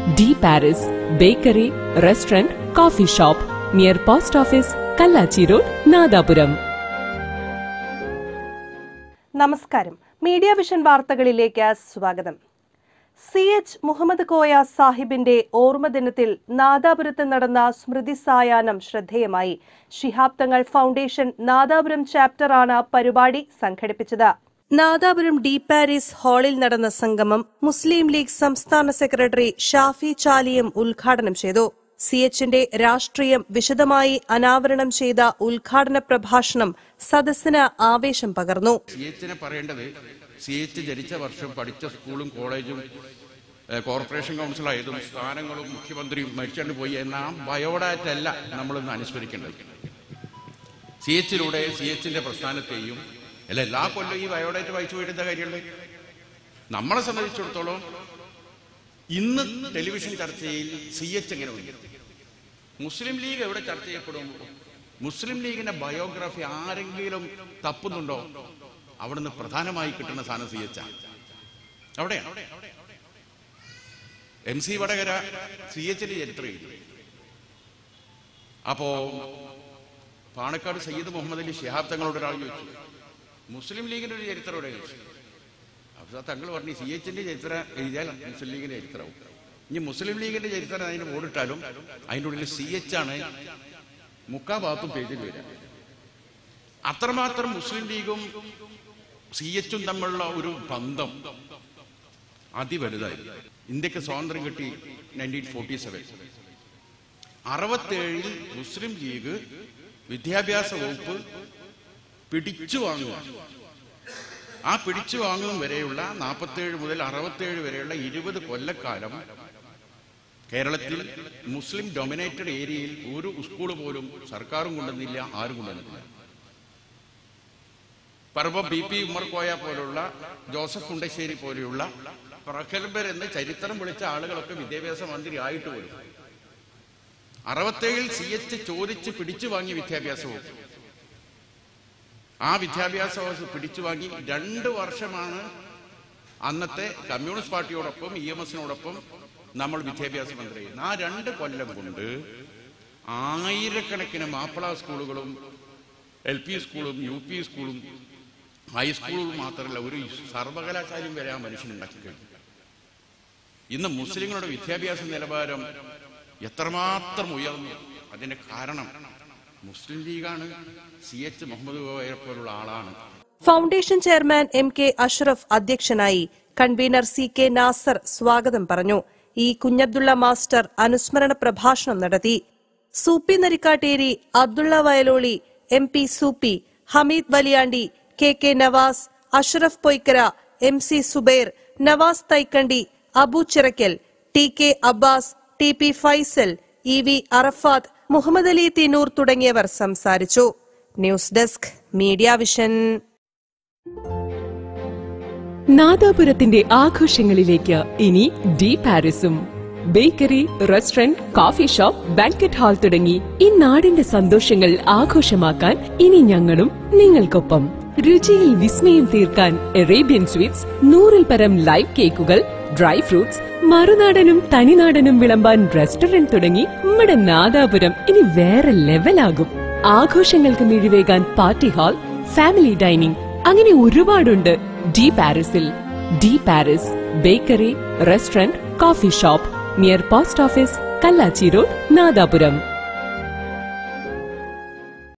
D Paris bakery restaurant coffee shop near post office Kallachi road Nadapuram നമസ്കാരം media vision വാർത്തകളിലേക്ക് സ്വാഗതം C H Muhammad Koya സാഹിബിന്റെ ഓർമ്മദിനത്തിൽ നാദാപുരത്ത് നടന്ന സ്മൃതി സായാഹ്നം ശ്രദ്ധേയമായി ശിഹാബ് തങ്ങൾ ഫൗണ്ടേഷൻ നാദാപുരം ചാപ്റ്ററാണ് പരിപാടി സംഘടിപ്പിച്ചത് നാദാപുരം ഡി പാരീസ് ഹാളിൽ നടന്ന സംഗമം മുസ്ലിം ലീഗ് സംസ്ഥാന സെക്രട്ടറി ഷാഫി ചാലിയം ഉദ്ഘാടനം ചെയ്തു സി എച്ചിന്റെ രാഷ്ട്രീയം വിശദമായി അനാവരണം ചെയ്ത ഉദ്ഘാടന പ്രഭാഷണം സദസ്സിന് ആവേശം പകർന്നു സി എച്ചിനെ പറയേണ്ടത് സി എച്ച് ജനിച്ച വർഷം പഠിച്ച സ്കൂളും കോളേജും ഏഹ്, കോർപ്പറേഷൻ കൗൺസിലായതും സ്ഥാനങ്ങളും മുഖ്യമന്ത്രിയും മരിച്ചുകൊണ്ട് പോയി എന്ന ആ ബയോഡാറ്റ അല്ല നമ്മളിന്ന് അനുസ്മരിക്കേണ്ടത് സി എച്ചിലൂടെ സി എച്ചിന്റെ പ്രസ്ഥാനത്തെയും അല്ല എല്ലാ കൊല്ലം ഈ ബയോഡാറ്റ വായിച്ചു പോയിട്ട് എന്താ കാര്യമുള്ളത് നമ്മളെ സംബന്ധിച്ചിടത്തോളം ഇന്ന് ടെലിവിഷൻ ചർച്ചയിൽ സി എച്ച് എങ്ങനെ വരും മുസ്ലിം ലീഗ് എവിടെ ചർച്ച ചെയ്യപ്പെടും മുസ്ലിം ലീഗിന്റെ ബയോഗ്രാഫി ആരെങ്കിലും തപ്പുന്നുണ്ടോ അവിടുന്ന് പ്രധാനമായി കിട്ടുന്ന സാധനം സി എച്ച് അവിടെയാണ് എം സി വടകര സി എച്ചിന്റെ ചരിത്രം എഴുതി അപ്പോ പാണക്കാട് സയ്യിദ് മുഹമ്മദ് അലി ഷിഹാബ് തങ്ങളോട് ഒരാൾ ചോദിച്ചു മുസ്ലിം ലീഗിന്റെ ഒരു ചരിത്രം ഇവിടെ ചോദിച്ചു അപ്പൊ തങ്ങൾ പറഞ്ഞു സി എച്ചിന്റെ ചരിത്രം എഴുതിയാൽ മുസ്ലിം ലീഗിന്റെ ചരിത്രവും ഇനി മുസ്ലിം ലീഗിന്റെ ചരിത്രം അതിന് ഓടിട്ടാലും അതിൻ്റെ ഉള്ളിൽ സി എച്ച് ആണ് മുക്കാ ഭാഗത്തും പേജിൽ വരിക അത്രമാത്രം മുസ്ലിം ലീഗും സി എച്ചും തമ്മിലുള്ള ഒരു ബന്ധം അതിവലുതായി ഇന്ത്യക്ക് സ്വാതന്ത്ര്യം കിട്ടി നയൻറ്റീൻ ഫോർട്ടി സെവൻ അറുപത്തേഴിൽ മുസ്ലിം ലീഗ് വിദ്യാഭ്യാസ വകുപ്പ് പിടിച്ചു വാങ്ങുക ആ പിടിച്ചു വാങ്ങും വരെയുള്ള നാൽപ്പത്തേഴ് മുതൽ അറുപത്തേഴ് വരെയുള്ള ഇരുപത് കൊല്ലക്കാലം കേരളത്തിൽ മുസ്ലിം ഡൊമിനേറ്റഡ് ഏരിയയിൽ ഒരു സ്കൂൾ പോലും സർക്കാരും കൊണ്ടുവന്നില്ല ആരും കൊണ്ടുവന്നില്ല പറമ്പം ബി പി ഉമ്മർ കോയ പോലുള്ള ജോസഫ് കുണ്ടശ്ശേരി പോലെയുള്ള പ്രഗത്ഭരെന്ന് ചരിത്രം വിളിച്ച ആളുകളൊക്കെ വിദ്യാഭ്യാസ മന്ത്രി ആയിട്ട് പോലും അറുപത്തേഴിൽ സി എച്ച് ചോദിച്ച് പിടിച്ചു വാങ്ങിയ വിദ്യാഭ്യാസ വകുപ്പ് ആ വിദ്യാഭ്യാസ വകുപ്പ് പിടിച്ചു വാങ്ങി രണ്ട് വർഷമാണ് അന്നത്തെ കമ്മ്യൂണിസ്റ്റ് പാർട്ടിയോടൊപ്പം ഇ എം എസിനോടൊപ്പം നമ്മൾ വിദ്യാഭ്യാസ മന്ത്രി ആ രണ്ട് കൊല്ലം കൊണ്ട് ആയിരക്കണക്കിന് മാപ്പിള സ്കൂളുകളും എൽ പി സ്കൂളും യു പി സ്കൂളും ഹൈസ്കൂളും മാത്രമല്ല ഒരു സർവകലാശാലയും വരെ ആ മനുഷ്യനുണ്ടാക്കി കഴിഞ്ഞു ഇന്ന് മുസ്ലിങ്ങളുടെ വിദ്യാഭ്യാസ നിലവാരം എത്രമാത്രം ഉയർന്നു അതിന്റെ കാരണം മുസ്ലിം ലീഗാണ് സി എച്ച് മുഹമ്മദ് ഗോയയെ പോലുള്ള ആളാണ് foundation chairman M K Ashraf അധ്യക്ഷനായി കൺവീനർ സി കെ നാസർ സ്വാഗതം പറഞ്ഞു ഇ കുഞ്ഞബ്ദുള്ള മാസ്റ്റർ അനുസ്മരണ പ്രഭാഷണം നടത്തി Soopy Narikkatteri Abdulla Vayaloli M P Soopy Hameed Valiyandi K K Navas Ashraf Poykkara M C Zubair Navas Thaikandi Abu Chirakkal T K Abbas T P Faisal E V Arafath Muhammad Ali Thinur തുടങ്ങിയവർ സംസാരിച്ചു ന്യൂസ് ഡെസ്ക് മീഡിയ വിഷൻ നാദാപുരത്തിന്റെ ആഘോഷങ്ങളിലേക്ക് ഇനി ഡി പാരിസും bakery restaurant coffee shop banquet hall തുടങ്ങി ഈ നാടിന്റെ സന്തോഷങ്ങൾ ആഘോഷമാക്കാൻ ഇനി ഞങ്ങളും നിങ്ങൾക്കൊപ്പം രുചിയിൽ വിസ്മയം തീർക്കാൻ അറേബ്യൻ സ്വീറ്റ്സ് നൂറിൽ പരം ലൈവ് കേക്കുകൾ ഡ്രൈ ഫ്രൂട്ട്സ് മറുനാടനും തനിനാടനും വിളമ്പാൻ റെസ്റ്റോറന്റ് തുടങ്ങി നമ്മുടെ നാദാപുരം ഇനി വേറെ ലെവലാകും ആഘോഷങ്ങൾക്ക് മിഴിവേകാൻ പാർട്ടി ഹാൾ ഫാമിലി ഡൈനിങ് അങ്ങനെ ഒരുപാടുണ്ട് ഡി പാരിസിൽ D Paris bakery restaurant coffee shop near post office Kallachi road Nadapuram